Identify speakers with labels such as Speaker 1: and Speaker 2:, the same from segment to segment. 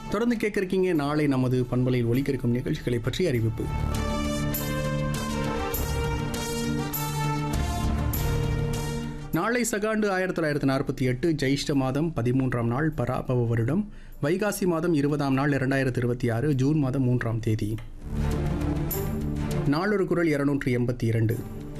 Speaker 1: தொடர்ந்து கேட்க இருக்கீங்க நாளை நமது பண்பலையில் ஒலிக்க இருக்கும் நிகழ்ச்சிகளை பற்றி அறிவிப்பு நாளை சகாண்டு ஆயிரத்தி தொள்ளாயிரத்தி நாற்பத்தி எட்டு ஜெயிஷ்ட மாதம் பதிமூன்றாம் நாள் பராபவ வருடம் வைகாசி மாதம் இருபதாம் நாள் இரண்டாயிரத்தி இருபத்தி ஆறு ஜூன் மாதம் மூன்றாம் தேதி நாளொரு குரல் இருநூற்றி எண்பத்தி இரண்டு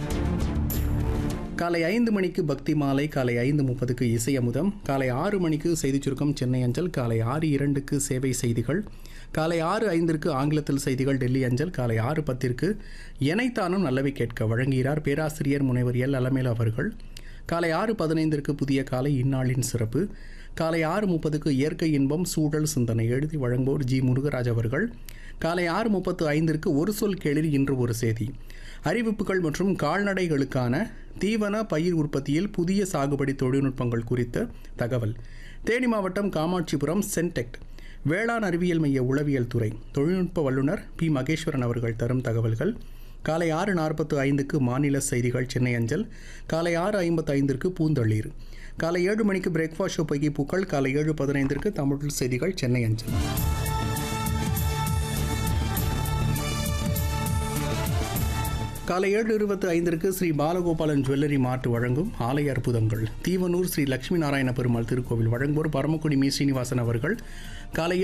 Speaker 1: காலை ஐந்து மணிக்கு பக்தி மாலை காலை ஐந்து முப்பதுக்கு இசை அமுதம் காலை ஆறு மணிக்கு செய்திச் சுருக்கம் சென்னை அஞ்சல் காலை ஆறு இரண்டுக்கு சேவை செய்திகள் காலை ஆறு ஐந்திற்கு ஆங்கிலத்தில் செய்திகள் டெல்லி அஞ்சல் காலை ஆறு பத்திற்கு எனைத்தானும் நல்லவை கேட்க வழங்குகிறார் பேராசிரியர் முனைவர் எல் அலமேல் அவர்கள் காலை ஆறு பதினைந்திற்கு புதிய காலை இந்நாளின் சிறப்பு காலை ஆறு முப்பதுக்கு இயற்கை இன்பம் சூழல் சிந்தனை எழுதி வழங்குவோர் ஜி முருகராஜ் அவர்கள் காலை ஆறு முப்பத்து ஐந்திற்கு ஒரு சொல் கேளிர் இன்று ஒரு செய்தி அறிவிப்புகள் மற்றும் கால்நடைகளுக்கான தீவன பயிர் உற்பத்தியில் புதிய சாகுபடி தொழில்நுட்பங்கள் குறித்த தகவல் தேனி மாவட்டம் காமாட்சிபுரம் சென்டெக்ட் வேளாண் அறிவியல் மைய உளவியல் துறை தொழில்நுட்ப வல்லுநர் பி மகேஸ்வரன் அவர்கள் தரும் தகவல்கள் காலை ஆறு நாற்பத்து ஐந்துக்கு மாநில செய்திகள் சென்னை அஞ்சல் காலை ஆறு ஐம்பத்து ஐந்திற்கு பூந்தளிர் காலை ஏழு மணிக்கு பிரேக்ஃபாஸ்ட் ஷோ பைகி பூக்கள் காலை ஏழு பதினைந்திற்கு தமிழ் செய்திகள் சென்னை அஞ்சல் காலை ஏழு இருபத்தி ஐந்திற்கு ஸ்ரீ பாலகோபாலன் ஜுவல்லரி மார்ட் வழங்கும் ஆலய அற்புதங்கள் தீவனூர் ஸ்ரீ லட்சுமி நாராயண பெருமாள் திருக்கோவில் வழங்குவோர் பரமக்குடி மீ ஸ்ரீனிவாசன் அவர்கள் காலை